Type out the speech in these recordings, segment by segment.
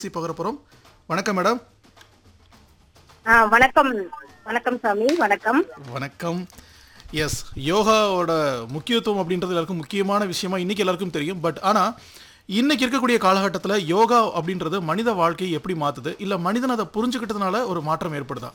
C பகரப்புறம் வணக்கம் madam ஆ வணக்கம் வணக்கம் சாமி வணக்கம் வணக்கம் எஸ் யோகாவோட முக்கியத்துவம் அப்படின்றது எல்லாருக்கும் முக்கியமான விஷயமா இன்னைக்கு எல்லாருக்கும் தெரியும் பட் ஆனா இன்னைக்கு இருக்கக்கூடிய காலகட்டத்தில் யோகா அப்படின்றது மனித வாழ்க்கையை எப்படி மாத்துது இல்ல மனிதன் அதை புரிஞ்சுக்கிட்டதுனால ஒரு மாற்றம் ஏற்படுதா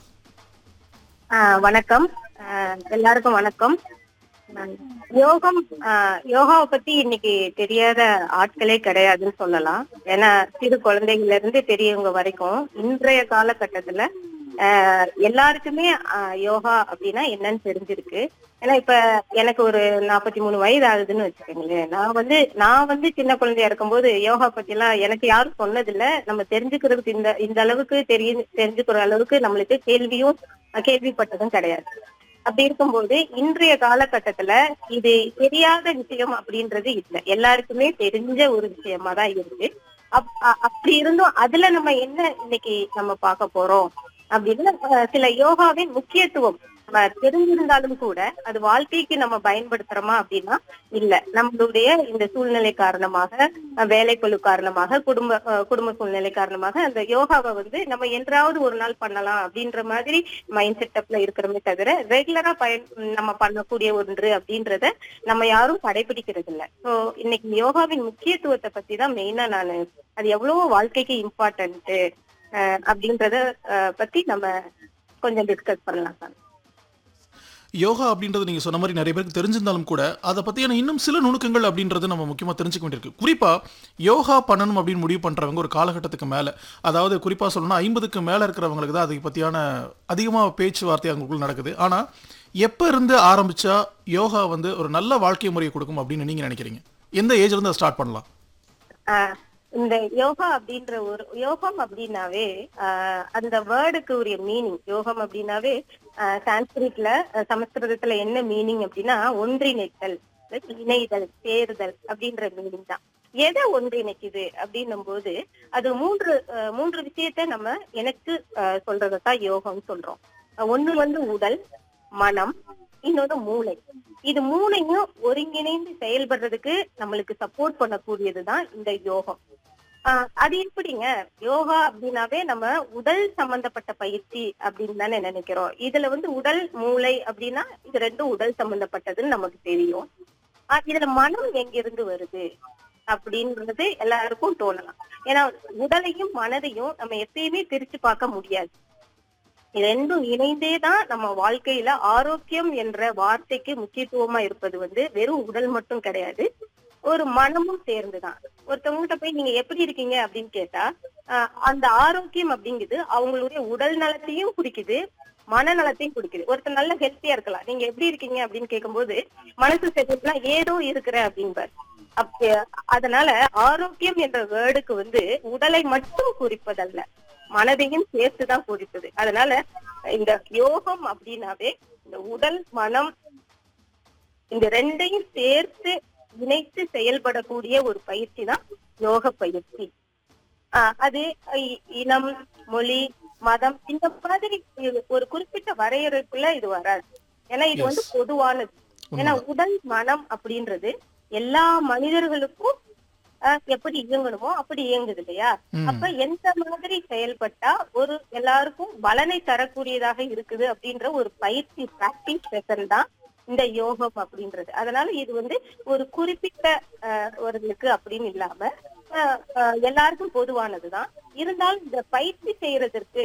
ஆ வணக்கம் ஆ, எல்லாருக்கும் வணக்கம் நான் யோகம் ஆ, யோகாவை பத்தி இன்னைக்கு தெரியாத ஆட்களே கிடையாதுன்னு சொல்லலாம் ஏன்னா சிறு குழந்தைகள்ல இருந்து பெரியவங்க வரைக்கும் இன்றைய காலகட்டத்துல ஆ, எல்லாருக்குமே ஆ, யோகா அப்படின்னா என்னன்னு தெரிஞ்சிருக்கு ஏன்னா இப்ப எனக்கு ஒரு நாற்பத்தி மூணு வயது ஆகுதுன்னு வச்சுக்கோங்களேன் நான் வந்து நான் வந்து சின்ன குழந்தையா இருக்கும்போது யோகா பத்தி எல்லாம் எனக்கு யாரும் சொன்னதில்ல நம்ம தெரிஞ்சுக்கிறதுக்கு இந்த இந்த அளவுக்கு தெரிய தெரிஞ்சுக்கிற அளவுக்கு நம்மளுக்கு கேள்வியும் அஹ், கேள்விப்பட்டதும் கிடையாது அப்படி இருக்கும்போது இன்றைய காலகட்டத்துல இது தெரியாத விஷயம் அப்படின்றது இல்லை எல்லாருக்குமே தெரிஞ்ச ஒரு விஷயமா தான் இருக்கு அப்- அ- அப்படி இருந்தும் அதுல நம்ம என்ன இன்னைக்கு நம்ம பார்க்க போறோம் அப்படின்னு அஹ், சில யோகாவின் முக்கியத்துவம் நம்ம தெரிஞ்சிருந்தாலும் கூட அது வாழ்க்கைக்கு நம்ம பயன்படுத்துறோமா அப்படின்னா இல்ல நம்மளுடைய இந்த சூழ்நிலை காரணமாக அஹ், வேலைப்பளு காரணமாக குடும்ப அஹ், குடும்ப சூழ்நிலை காரணமாக அந்த யோகாவை வந்து நம்ம என்றாவது ஒரு நாள் பண்ணலாம் அப்படின்ற மாதிரி மைண்ட் செட்டப்ல இருக்கிறோமே தவிர ரெகுலரா பயன் நம்ம பண்ணக்கூடிய ஒன்று அப்படின்றத நம்ம யாரும் கடைபிடிக்கிறது இல்ல சோ இன்னைக்கு யோகாவின் முக்கியத்துவத்தை பத்தி தான் மெயினா நான் அது எவ்வளவு வாழ்க்கைக்கு இம்பார்ட்டன்ட் அப்படின்றத அஹ், பத்தி நம்ம கொஞ்சம் டிஸ்கஸ் பண்ணலாம் சார் யோகா அப்படின்றது நீங்க சொன்ன மாதிரி நிறைய பேருக்கு தெரிஞ்சிருந்தாலும் கூட அதை பத்தியான இன்னும் சில நுணுக்கங்கள் அப்படின்றது நம்ம முக்கியமா தெரிஞ்சுக்க வேண்டியிருக்கு குறிப்பா யோகா பண்ணணும் அப்படின்னு முடிவு பண்றவங்க ஒரு காலகட்டத்துக்கு மேல அதாவது குறிப்பா சொல்லணும்னா ஐம்பதுக்கு மேல இருக்கிறவங்களுக்கு தான் அதை பத்தியான அதிகமா பேச்சுவார்த்தை அவங்களுக்குள்ள நடக்குது ஆனா எப்ப இருந்து ஆரம்பிச்சா யோகா வந்து ஒரு நல்ல வாழ்க்கை முறையை கொடுக்கும் அப்படின்னு நீங்க நினைக்கிறீங்க எந்த ஏஜ்ல இருந்து ஸ்டார்ட் பண்ணலாம் ஆஹ் இந்த யோகா அப்படின்ற ஒரு யோகம் அப்படின்னாவே ஆஹ் அந்த வேர்டுக்கு உரிய மீனிங் யோகம் அப்படின்னாவே ஆஹ் சான்ஸ்கிரிட்ல அஹ் சமஸ்கிருதத்துல என்ன மீனிங் அப்படின்னா ஒன்றிணைத்தல் like இணைதல் சேர்தல் அப்படின்ற மீனிங் தான் எதை ஒன்றிணைக்குது அப்படின்னும் போது அது மூன்று ஆஹ் மூன்று விஷயத்த நம்ம எனக்கு ஆஹ் சொல்றதைத்தான் யோகம்னு சொல்றோம் அஹ் ஒண்ணு வந்து உடல் மனம் இன்னொன்னு மூளை இது மூணையும் ஒருங்கிணைந்து செயல்படுறதுக்கு நம்மளுக்கு சப்போர்ட் பண்ணக்கூடியதுதான் இந்த யோகம் ஆஹ் அது எப்படிங்க யோகா அப்படின்னாவே நம்ம உடல் சம்பந்தப்பட்ட பயிற்சி அப்படின்னு தானே நினைக்கிறோம் இதுல வந்து உடல் மூளை அப்படின்னா இது ரெண்டும் உடல் சம்பந்தப்பட்டதுன்னு நமக்கு தெரியும் ஆஹ் இதுல மனம் எங்கிருந்து வருது அப்படின்றது எல்லாருக்கும் தோணலாம் ஏன்னா உடலையும் மனதையும் நம்ம எப்பயுமே பிரிச்சு பார்க்க முடியாது இது ரெண்டும் இணைந்தே தான் நம்ம வாழ்க்கையில ஆரோக்கியம் என்ற வார்த்தைக்கு முக்கியத்துவமா இருப்பது வந்து வெறும் உடல் மட்டும் கிடையாது ஒரு மனமும் சேர்ந்துதான் ஒருத்தவங்ககிட்ட போய் நீங்க எப்படி இருக்கீங்க அப்படின்னு கேட்டா ஆஹ் அந்த ஆரோக்கியம் அப்படிங்குது அவங்களுடைய உடல் நலத்தையும் குறிக்குது மனநலத்தையும் குறிக்குது ஒருத்தர் நல்ல ஹெல்த்தியா இருக்கலாம் நீங்க எப்படி இருக்கீங்க அப்படின்னு கேட்கும்போது மனசு சரியில்லைன்னா ஏதோ இருக்கிற அப்படின்பார் அப்ப அதனால ஆரோக்கியம் என்ற வேர்டுக்கு வந்து உடலை மட்டும் குறிப்பதல்ல மனதையும் சேர்த்துதான் குறிப்பது அதனால இந்த யோகம் அப்படின்னாவே இந்த உடல் மனம் இந்த ரெண்டையும் சேர்த்து இணைத்து செயல்படக்கூடிய ஒரு பயிற்சி தான் யோக பயிற்சி ஆஹ் அது இ- இனம் மொழி மதம் இந்த மாதிரி இது ஒரு குறிப்பிட்ட வரையறைக்குள்ள இது வராது ஏன்னா இது வந்து Yes. பொதுவானது ஏன்னா உடல் மனம் அப்படின்றது எல்லா மனிதர்களுக்கும் ஆஹ் எப்படி இயங்கணுமோ அப்படி இயங்குது இல்லையா ம். அப்ப எந்த மாதிரி செயல்பட்டா ஒரு எல்லாருக்கும் பலனை தரக்கூடியதாக இருக்குது அப்படின்ற ஒரு பயிற்சி பிராக்டிஸ் செஷன் தான் இந்த யோகம் அப்படின்றது அதனால இது வந்து ஒரு குறிப்பிட்ட ஆஹ், ஒருவருக்கு அப்படின்னு இல்லாம ஆஹ், ஆஹ், எல்லாருக்கும் பொதுவானதுதான் இருந்தாலும் இந்த பயிற்சி செய்யறதற்கு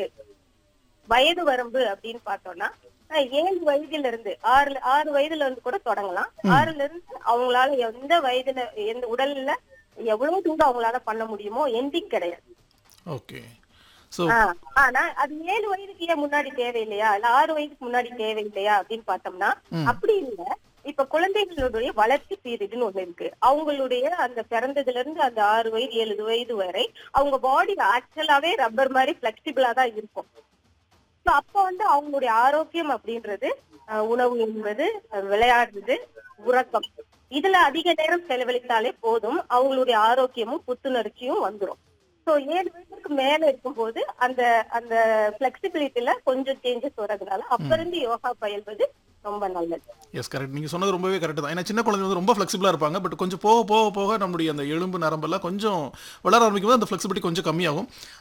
வயது வரம்பு அப்படின்னு பார்த்தோம்னா ஆஹ், ஏழு வயதுல இருந்து ஆறு ஆறு வயதுல இருந்து கூட தொடங்கலாம் ஆறுல இருந்து அவங்களால எந்த வயதுல எந்த உடல்ல எவ்வளவு தூரம் அவங்களால பண்ண முடியுமோ எண்டிங் கிடையாது ஓகே ஸோ ஆஹ் ஆனா அது ஏழு வயதுக்கு ஏன் முன்னாடி தேவையில்லையா இல்ல ஆறு வயதுக்கு முன்னாடி தேவையில்லையா அப்படின்னு பார்த்தோம்னா ம். அப்படி இல்ல இப்ப குழந்தைகளுடைய வளர்ச்சி பீரியட்னு ஒண்ணு இருக்கு அவங்களுடைய அந்த பிறந்ததுல இருந்து அந்த ஆறு வயது ஏழு வயது வரை அவங்க பாடி ஆக்சுவலாவே ரப்பர் மாதிரி பிளெக்சிபிளா தான் இருக்கும் சோ அப்ப வந்து அவங்களுடைய ஆரோக்கியம் அப்படின்றது அஹ், உணவு என்பது அஹ், விளையாடுறது உறக்கம் இதுல அதிக நேரம் செலவழித்தாலே போதும் அவங்களுடைய ஆரோக்கியமும் புத்துணர்ச்சியும் வந்துரும் சோ ஏழு வயசுக்கு மேல இருக்கும்போது அந்த அந்த பிளெக்சிபிலிட்டில கொஞ்சம் சேஞ்சஸ் வர்றதுனால அப்ப இருந்து யோகா பயில்வது ரொம்ப நல்லது எஸ் கரெக்ட் நீங்கள் சொன்னது ரொம்பவே கரெக்ட் தான் ஏன்னா சின்ன குழந்தை வந்து ரொம்ப ஃப்ளெக்சிபிளாக இருப்பாங்க பட் கொஞ்சம் போக போக போக நம்முடைய அந்த எலும்பு நரம்பெல்லாம் கொஞ்சம் வளர ஆரம்பிக்கும் போது அந்த ஃப்ளெக்சிபிலிட்டி கொஞ்சம் கம்மியாகும்